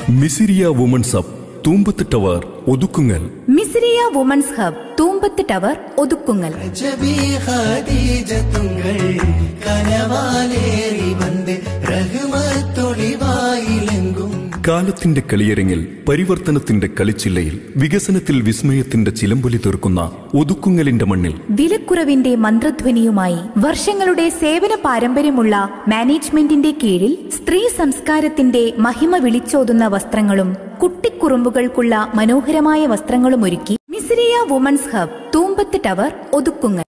മിസിരിയ women's hub Thoombath tower Othukkungal Misiriya women's hub Thoombath tower Othukkungal ജബി ഖദീജത്തുങ്ങൾ കനവാലേറി വന്ന് റഹ്മത്തൊളിവായിലെങ്കും കാലത്തിന്റെ കളിയരങ്ങിൽ പരിവർത്തനത്തിന്റെ കളിച്ചില്ലയിൽ വികസനത്തിൽ വിസ്മയത്തിന്റെ ചിലമ്പൊലി തീർക്കുന്ന ഒതുക്കുങ്ങലിന്റെ മണ്ണിൽ വിലക്കുറവിന്റെ മന്ത്രധ്വനിയുമായി വർഷങ്ങളുടെ സേവന പാരമ്പര്യമുള്ള മാനേജ്മെന്റിന്റെ കീഴിൽ സ്ത്രീ സംസ്കാരത്തിന്റെ മഹിമ വിളിച്ചോതുന്ന വസ്ത്രങ്ങളും കുട്ടിക്കുറുമ്പുകൾക്കുള്ള മനോഹരമായ വസ്ത്രങ്ങളും ഒരുക്കി Misiriya women's hub Thoombath tower Othukkungal